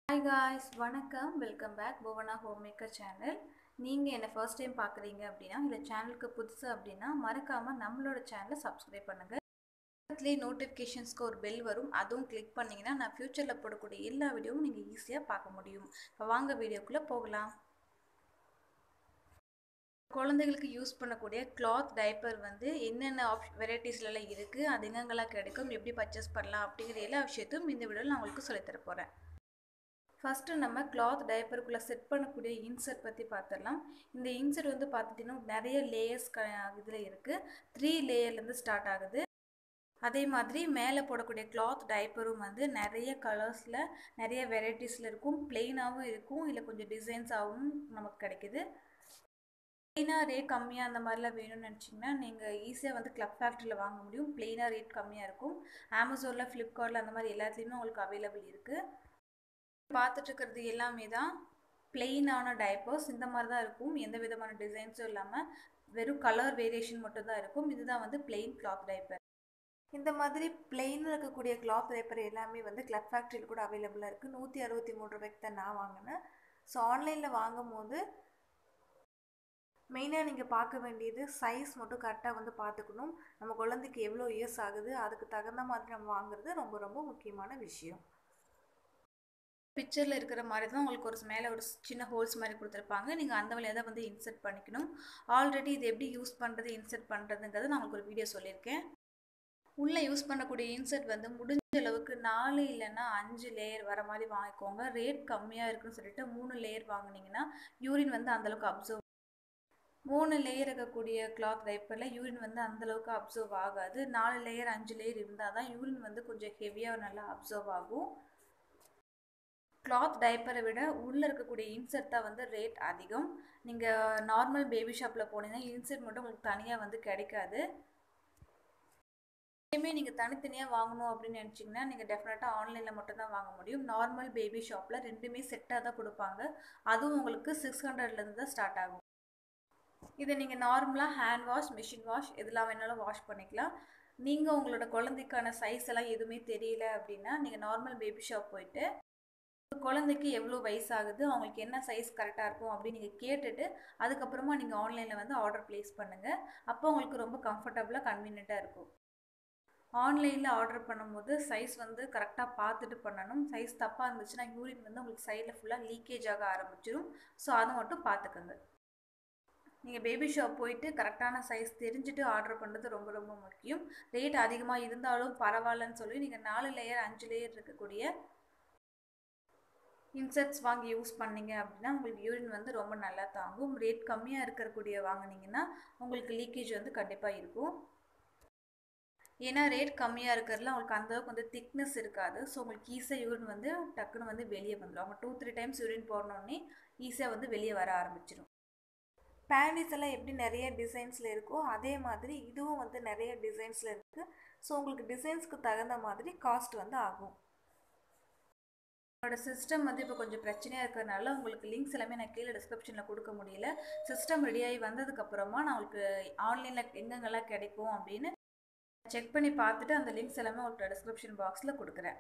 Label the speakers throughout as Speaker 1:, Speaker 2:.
Speaker 1: hi guys வணக்கம் welcome back Bhuvana home maker channel நீங்கள் என்னை ஃபர்ஸ்ட் டைம் பார்க்குறீங்க அப்படின்னா இந்த சேனலுக்கு புதுசு அப்படின்னா மறக்காமல் நம்மளோட சேனலை சப்ஸ்கிரைப் பண்ணுங்கள் பக்கத்துலேயே நோட்டிஃபிகேஷன்ஸ்க்கு ஒரு பெல் வரும் அதுவும் கிளிக் பண்ணிங்கன்னா நான் ஃப்யூச்சரில் போடக்கூடிய எல்லா வீடியோவும் நீங்கள் ஈஸியாக பார்க்க முடியும் இப்போ வாங்க வீடியோக்குள்ளே போகலாம் குழந்தைகளுக்கு யூஸ் பண்ணக்கூடிய கிளாத் டைப்பர் வந்து என்னென்ன ஆப் வெரைட்டிஸ்லலாம் இருக்குது அது எங்கெங்கெல்லாம் கிடைக்கும் எப்படி பர்ச்சேஸ் பண்ணலாம் அப்படிங்கிற எல்லா விஷயத்தையும் இந்த வீடியோவில் நான் உங்களுக்கு சொல்லித்தர போகிறேன் ஃபஸ்ட்டு நம்ம கிளாத் டைப்பருக்குள்ளே செட் பண்ணக்கூடிய இன்சர்ட் பற்றி பார்த்துடலாம் இந்த இன்சர்ட் வந்து பார்த்துட்டிங்கன்னா நிறைய லேயர்ஸ் க இதில் இருக்குது த்ரீ லேயர்லேருந்து ஸ்டார்ட் ஆகுது அதே மாதிரி மேலே போடக்கூடிய கிளாத் டைப்பரும் வந்து நிறைய கலர்ஸில் நிறைய வெரைட்டிஸில் இருக்கும் பிளெயினாகவும் இருக்கும் இல்லை கொஞ்சம் டிசைன்ஸாகவும் நமக்கு கிடைக்குது பிளெயினாக ரேட் கம்மியாக அந்த மாதிரிலாம் வேணும்னு நினச்சிங்கன்னா நீங்கள் ஈஸியாக வந்து கிளப் ஃபேக்ட்ரியில் வாங்க முடியும் பிளெயினாக ரேட் கம்மியாக இருக்கும் அமேசானில் ஃப்ளிப்கார்ட்டில் அந்த மாதிரி எல்லாத்துலேயுமே உங்களுக்கு அவைலபிள் இருக்குது பார்த்துட்டு இருக்கிறது எல்லாமே தான் பிளெயினான டைப்பர்ஸ் இந்த மாதிரி தான் இருக்கும் எந்த விதமான டிசைன்ஸும் இல்லாமல் வெறும் கலர் வேரியேஷன் மட்டும்தான் இருக்கும் இதுதான் வந்து பிளெயின் கிளாத் டைப்பர் இந்த மாதிரி பிளெயினில் இருக்கக்கூடிய கிளாத் டைப்பர் எல்லாமே வந்து கிளப் ஃபேக்ட்ரியில் கூட அவைலபிளாக இருக்குது நூற்றி அறுபத்தி மூணு ரூபாய்க்கு தான் நான் வாங்கினேன் ஸோ ஆன்லைனில் வாங்கும் போது மெயினாக நீங்கள் பார்க்க வேண்டியது சைஸ் மட்டும் கரெக்டாக வந்து பார்த்துக்கணும் நம்ம குழந்தைக்கு எவ்வளோ இயர்ஸ் ஆகுது அதுக்கு தகுந்த மாதிரி நம்ம வாங்குறது ரொம்ப ரொம்ப முக்கியமான விஷயம் பிக்சரில் இருக்கிற மாதிரி தான் உங்களுக்கு ஒரு மேலே ஒரு சின்ன ஹோல்ஸ் மாதிரி கொடுத்துருப்பாங்க நீங்கள் அந்த வழியாக தான் வந்து இன்சர்ட் பண்ணிக்கணும் ஆல்ரெடி இது எப்படி யூஸ் பண்ணுறது இன்சர்ட் பண்ணுறதுங்கிறது நான் உங்களுக்கு ஒரு வீடியோ சொல்லியிருக்கேன் உள்ளே யூஸ் பண்ணக்கூடிய இன்சர்ட் வந்து முடிஞ்ச அளவுக்கு நாலு இல்லைன்னா அஞ்சு லேயர் வர மாதிரி வாங்கிக்கோங்க ரேட் கம்மியாக இருக்குன்னு சொல்லிட்டு மூணு லேயர் வாங்கினீங்கன்னா யூரின் வந்து அந்தளவுக்கு அப்சர்வ் மூணு லேயர் இருக்கக்கூடிய கிளாத் டைப்பரில் யூரின் வந்து அந்தளவுக்கு அப்சர்வ் ஆகாது நாலு லேயர் அஞ்சு லேயர் இருந்தால் தான் யூரின் வந்து கொஞ்சம் ஹெவியாக நல்லா அப்சர்வ் ஆகும் கிளாத் டைப்பரை விட உள்ளே இருக்கக்கூடிய இன்சர்ட் தான் வந்து ரேட் அதிகம் நீங்கள் நார்மல் பேபி ஷாப்பில் போனீங்கன்னா இன்சர்ட் மட்டும் உங்களுக்கு தனியாக வந்து கிடைக்காது எப்பயுமே நீங்கள் தனித்தனியாக வாங்கணும் அப்படின்னு நினச்சிங்கன்னா நீங்கள் டெஃபினட்டாக ஆன்லைனில் மட்டும்தான் வாங்க முடியும் நார்மல் பேபி ஷாப்பில் ரெண்டுமே செட்டாக தான் கொடுப்பாங்க அதுவும் உங்களுக்கு சிக்ஸ் ஹண்ட்ரட்லேருந்து தான் ஸ்டார்ட் ஆகும் இதை நீங்கள் நார்மலாக ஹேண்ட் வாஷ் மிஷின் வாஷ் எதெல்லாம் வேணாலும் வாஷ் பண்ணிக்கலாம் நீங்கள் உங்களோட குழந்தைக்கான சைஸ் எல்லாம் எதுவுமே தெரியல அப்படின்னா நீங்கள் நார்மல் பேபி ஷாப் போயிட்டு குழந்தைக்கு எவ்வளோ வயசாகுது அவங்களுக்கு என்ன சைஸ் கரெக்டாக இருக்கும் அப்படின்னு நீங்கள் கேட்டுட்டு அதுக்கப்புறமா நீங்கள் ஆன்லைனில் வந்து ஆர்டர் ப்ளேஸ் பண்ணுங்கள் அப்போ உங்களுக்கு ரொம்ப கம்ஃபர்டபுளாக கன்வீனியண்ட்டாக இருக்கும் ஆன்லைனில் ஆர்டர் பண்ணும்போது சைஸ் வந்து கரெக்டாக பார்த்துட்டு பண்ணணும் சைஸ் தப்பாக இருந்துச்சுன்னா யூரின் வந்து உங்களுக்கு சைடில் ஃபுல்லாக லீக்கேஜ் ஆக ஆரம்பிச்சிடும் ஸோ அதை மட்டும் பார்த்துக்கோங்க நீங்கள் பேபி ஷாப் போயிட்டு கரெக்டான சைஸ் தெரிஞ்சுட்டு ஆர்டர் பண்ணுறது ரொம்ப ரொம்ப முக்கியம் ரேட் அதிகமாக இருந்தாலும் பரவாயில்லன்னு சொல்லி நீங்கள் நாலு லேயர் அஞ்சு லேயர் இருக்கக்கூடிய இன்செர்ட்ஸ் வாங்கி யூஸ் பண்ணீங்க அப்படின்னா உங்களுக்கு யூரின் வந்து ரொம்ப நல்லா தாங்கும் ரேட் கம்மியாக இருக்கக்கூடிய வாங்கினீங்கன்னா உங்களுக்கு லீக்கேஜ் வந்து கண்டிப்பாக இருக்கும் ஏன்னா ரேட் கம்மியாக இருக்கிறதுல உங்களுக்கு அந்தளவுக்கு வந்து திக்னஸ் இருக்காது ஸோ உங்களுக்கு ஈஸியாக யூரின் வந்து டக்குன்னு வந்து வெளியே வந்துடும் அவங்க டூ த்ரீ டைம்ஸ் யூரின் போடணுன்னே ஈஸியாக வந்து வெளியே வர ஆரம்பிச்சிடும் பேண்டிஸ் எல்லாம் எப்படி நிறைய டிசைன்ஸில் இருக்கோ அதே மாதிரி இதுவும் வந்து நிறைய டிசைன்ஸில் இருக்குது ஸோ உங்களுக்கு டிசைன்ஸ்க்கு தகுந்த மாதிரி காஸ்ட் வந்து ஆகும் என்னோடய சிஸ்டம் வந்து இப்போ கொஞ்சம் பிரச்சனையாக இருக்கிறதுனால உங்களுக்கு லிங்க்ஸ் எல்லாமே நான் கீழே டிஸ்கிரிப்ஷனில் கொடுக்க முடியல சிஸ்டம் ரெடியாகி வந்ததுக்கப்புறமா நான் உங்களுக்கு ஆன்லைனில் எங்கெங்கெல்லாம் கிடைக்கும் அப்படின்னு செக் பண்ணி பார்த்துட்டு அந்த லிங்க்ஸ் எல்லாமே உங்களுக்கு டிஸ்கிரிப்ஷன் பாக்ஸில் கொடுக்குறேன்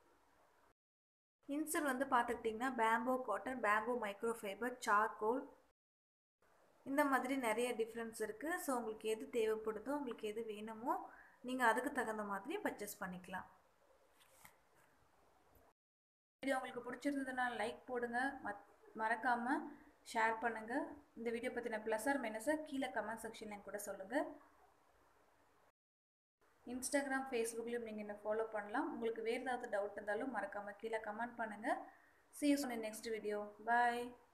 Speaker 1: இன்சர் வந்து பார்த்துக்கிட்டிங்கன்னா bamboo cotton bamboo micro fibre charcoal இந்த மாதிரி நிறைய டிஃப்ரென்ஸ் இருக்குது ஸோ உங்களுக்கு எது தேவைப்படுதோ உங்களுக்கு எது வேணுமோ நீங்கள் அதுக்கு தகுந்த மாதிரி பர்ச்சேஸ் பண்ணிக்கலாம் வீடியோ உங்களுக்கு பிடிச்சிருந்ததுன்னா லைக் போடுங்க மத் மறக்காமல் ஷேர் பண்ணுங்கள் இந்த வீடியோ பற்றின ப்ளஸ் ஆர் மைனஸை கீழே கமெண்ட் செக்ஷனில் கூட சொல்லுங்கள் இன்ஸ்டாகிராம் ஃபேஸ்புக்லேயும் நீங்கள் என்ன ஃபாலோ பண்ணலாம் உங்களுக்கு வேறு ஏதாவது டவுட் இருந்தாலும் மறக்காமல் கீழே கமெண்ட் பண்ணுங்கள் see you next video bye